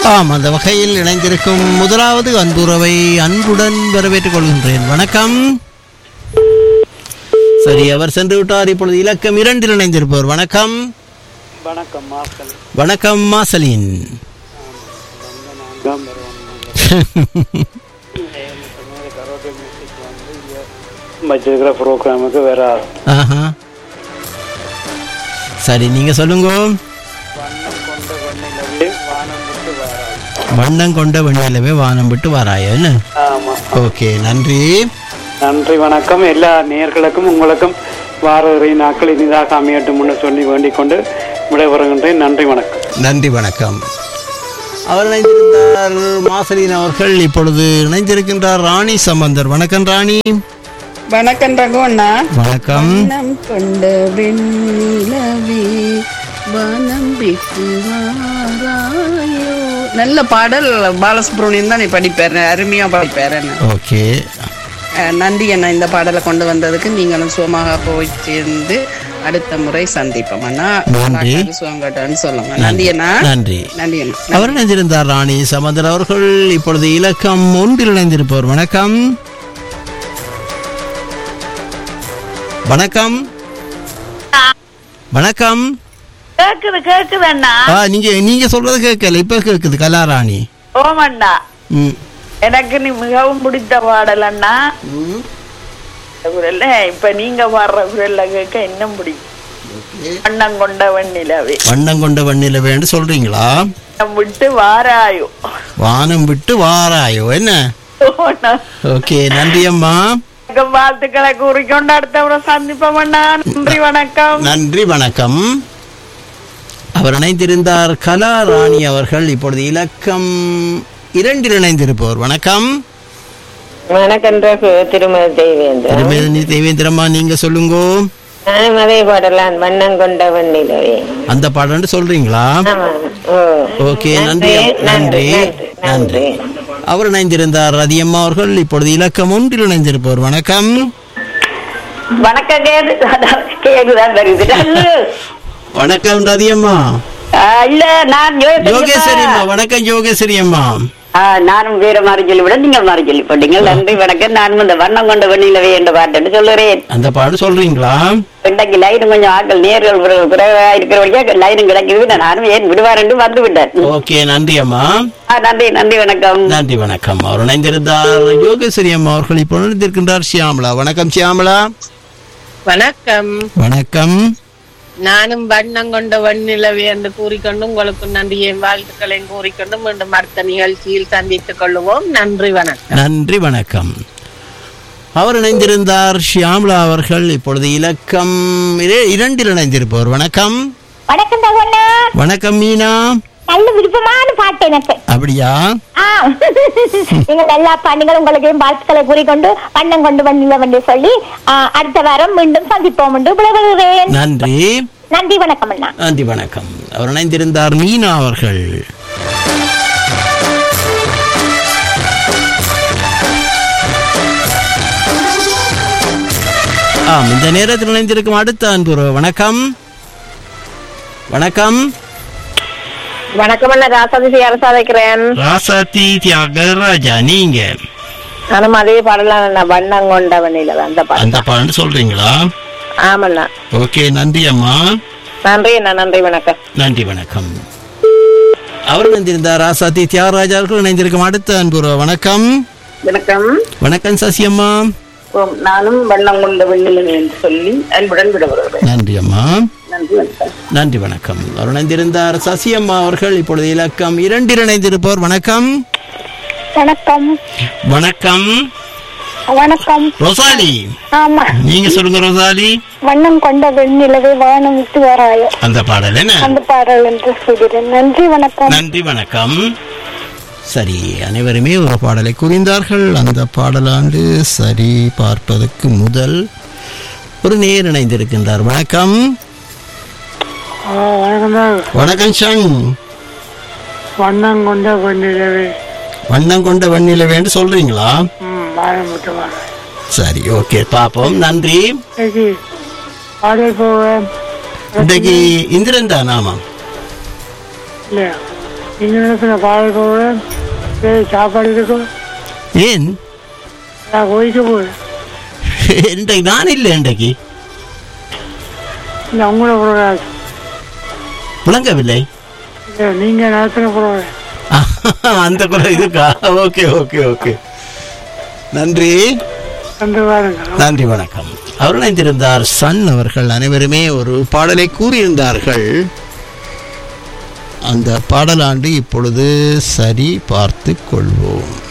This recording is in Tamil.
ஆம் அந்த வகையில் இணைந்திருக்கும் முதலாவது அன்புறவை அன்புடன் வரவேற்றுக் கொள்கின்றேன் வணக்கம் சரி அவர் சென்று விட்டார் இப்பொழுது இலக்கம் இரண்டில் இணைந்திருப்பவர் வணக்கம் வணக்கம் மாஸ்டர் வணக்கம் மாசலின் நான்காம் பருவம் கரோட்டே மியூசிக் வந்து இங்கே வச்சிருக்கிற ப்ரோக்ராமுக்கு வேற ஆஹா சரி நீங்க சொல்லுங்க வண்ணம் கொண்ட வண்ணிலவே வானம் விட்டு வண்ணம் கொண்ட வெண்ணிலவே வானம் விட்டு வாராது வாராய என்ன ஆமா ஓகே நன்றி நன்றி வணக்கம் எல்லா நேர்களுக்கும் உங்களுக்கும் வார இறை நாட்கள் இனிதாக அமையட்டும்னு சொல்லி வேண்டிக் கொண்டு விடைபெறுகின்றேன் நன்றி வணக்கம் நன்றி வணக்கம் அவர் இணைந்திருந்தார் மாசலின் அவர்கள் இப்பொழுது இணைந்திருக்கின்றார் ராணி சம்பந்தர் வணக்கம் ராணி வணக்கம் ரகுவண்ணா வணக்கம் வண்ணம் கொண்ட வெண்ணிலவே வனம் விட்டு வாராயோ நல்ல பாடல் பாலசுப்ரமணியம் தான் நீ படிப்பாரு அருமையா படிப்பாரு ஓகே நன்றி அண்ணா இந்த பாடலை கொண்டு வந்ததுக்கு நீங்களும் சுகமாக போய் சேர்ந்து அடுத்த முறை சந்திப்போம் அண்ணா நன்றி. சுகங்கட்டான்னு சொல்லுங்க நன்றி அண்ணா நன்றி நன்றி அண்ணா அவர் இணைந்திருந்தார் ராணி சம்பந்தர் அவர்கள் இப்பொழுது இலக்கம் ஒன்றில் இணைந்திருப்பவர் வணக்கம் வணக்கம் வணக்கம் கேக்குது கேக்குது அண்ணா ஆ நீங்க நீங்க சொல்றது கேட்கல இப்ப கேக்குது கலாராணி ஓமண்ணா ம் எனக்கு நீ மிகவும் பிடித்த பாடல் அண்ணா இந்த குரல்ல இப்ப நீங்க பாடுற குரல்ல கேட்க இன்னும் பிடிக்கும் வண்ணம் கொண்ட வெண்ணிலவே வண்ணம் கொண்ட வண்ணிலவேன்னு சொல்றீங்களா வண்ணம் விட்டு வாராயோ வானம் விட்டு வாராயோ என்ன ஓண்ணா. ஓகே நன்றி அம்மா வணக்கம், வாழ்த்துக்களை கூறிக்கொண்டு அடுத்த முறை சந்திப்போம் அண்ணா நன்றி வணக்கம் நன்றி வணக்கம் அவர் இணைந்திருந்தார் கலா ராணி அவர்கள் இப்பொழுது இலக்கம் இரண்டில் இணைந்திருப்பவர் வணக்கம் வணக்கம் ரகு திருமதி தேவேந்திரன் திருமதி தேவேந்திரம்மா நீங்க சொல்லுங்க நானும் அதே பாடலாம் வண்ணம் கொண்ட வண்ணிலவே அந்த பாடல்னு சொல்றீங்களா ஆமா ஓ ஓகே நன்றி நன்றி நன்றி அவர் இணைந்திருந்தார் ரதியம்மா அவர்கள் இப்பொழுது இலக்கம் ஒன்றில் இணைந்திருப்பவர் வணக்கம் வணக்கம் கேது கேதுதான் வருது வணக்கம் ரதியம்மா இல்ல நான் யோகேஸ்வரி அம்மா வணக்கம் யோகேஸ்வரி அம்மா நானும் வேற மாதிரி சொல்லிவிட நீங்கள் மாதிரி சொல்லி போட்டீங்க நன்றி வணக்கம் நான் இந்த வண்ணம் கொண்ட வெண்ணிலவே என்ற பாட்டுன்னு சொல்லுறேன் அந்த பாடு சொல்றீங்களா இன்றைக்கு லைன் கொஞ்சம் ஆக்கள் நேர்கள் குறை- குறைவா இருக்கிறபடியா லைனும் கிடைக்குது நானும் ஏன் விடுவாரென்று வந்து விட்டேன் ஓகே நன்றி அம்மா ஆ, நன்றி நன்றி வணக்கம் நன்றி வணக்கம் அவர் இணைந்திருந்தார் யோகேஸ்வரி அம்மா அவர்கள் இப்போ இணைந்திருக்கின்றார் ஷியாமலா வணக்கம் ஷியாமலா வணக்கம் வணக்கம் நானும் வண்ணம் கொண்ட வண்ணிலவே என்று கூறிக்கொண்டு உங்களுக்கு நன்றியையும் வாழ்த்துக்களையும் கூறிக்கொண்டு மீண்டும் அடுத்த நிகழ்ச்சியில் சந்தித்துக் கொள்வோம் நன்றி வணக்கம் நன்றி வணக்கம் அவர் இணைந்திருந்தார் ஷியாமலா அவர்கள் இப்பொழுது இலக்கம் இர- இரண்டில் இணைந்திருப்பவர் வணக்கம் வணக்கம் தகவண்ணா வணக்கம் மீனா நல்ல விருப்பமான பாட்டு எனக்கு அப்படியா ஆ நீங்கள் எல்லா பாட்டுகளும் உங்களுக்கு வாழ்த்துக்களை கூறிக்கொண்டு வண்ணம் கொண்டு வந்தில்லை என்று சொல்லி ஆ, அடுத்த வாரம் மீண்டும் சந்திப்போம் என்று விடைபெறுகிறேன் நன்றி நன்றி வணக்கம் அண்ணா நன்றி வணக்கம் அவர் இணைந்திருந்தார் மீனா அவர்கள் ஆம் இந்த நேரத்தில் இணைந்திருக்கும் அடுத்த அன்பு வணக்கம் வணக்கம் வணக்கம் அண்ணா ராசாதி அரசா வைக்கிறேன் ராசாத்தி தியாகராஜா நீங்க நானும் அதே பாடலாம் அண்ணா வண்ணம் கொண்ட வண்ணிலவே அந்த பாடல் அந்த பாட்டு சொல்றீங்களா ஆமண்ணா ஓகே நன்றி அம்மா நன்றி அண்ணா நன்றி வணக்கம் நன்றி வணக்கம் அவர் இணைந்திருந்தார் ராசாத்தி தியாகராஜா அவர்கள் இணைந்திருக்கும் அடுத்த அன்பு வணக்கம் வணக்கம் வணக்கம் சசியம்மா நானும் வண்ணம் கொண்ட வெண்ணிலவே என்று சொல்லி அன்புடன் விடைபெறுகிறேன் நன்றி அம்மா நன்றி வணக்கம் நன்றி வணக்கம் அவர் இணைந்திருந்தார் சசியம்மா அவர்கள் இப்பொழுது இலக்கம் இரண்டில் இணைந்திருப்பவர் வணக்கம் வணக்கம் வணக்கம் வணக்கம் ரொசாலி ஆமா நீங்க சொல்லுங்க ரொசாலி வண்ணம் கொண்ட வெண்ணிலவே வானம் விட்டு வராயோ அந்த பாடல் என்ன அந்த பாடல் என்று சொல்கிறேன் நன்றி வணக்கம் நன்றி வணக்கம் சரி அனைவருமே ஒரு பாடலை குறிந்தார்கள் அந்த பாடலாண்டு சரி பார்ப்பதற்கு முதல் ஒரு நேர் இணைந்திருக்கின்றார் வணக்கம் வணக்கம் ஷங் வண்ணம் கொண்ட வண்ணிலவே வண்ணம் கொண்ட வண்ணிலவேன்னு சொல்றீங்களா வானம் விட்டு வாராது சரி ஓகே பாப்போம் நன்றி பாடல் போவேன் இன்றைக்கு இந்திரன் தான் ஆமாம் இல்லையா நீங்க நினைப்பின பாடல் போல சாப்பாடு இருக்கும் ஏன் நான் கோயிக்க போகுது இன்றைக்கு நான் இல்லை இன்றைக்கு இந்த உங்களோட புரோகிராம் விளங்கவில்லை நீங்க நடத்தின புரோகிராம் அந்த குறை இருக்கா ஓகே ஓகே ஓகே நன்றி கண்டு பாருங்க நன்றி வணக்கம் அவர் இணைந்திருந்தார் சன் அவர்கள் அனைவருமே ஒரு பாடலை கூறியிருந்தார்கள் அந்த பாடலாண்டு இப்பொழுது சரி பார்த்து கொள்வோம்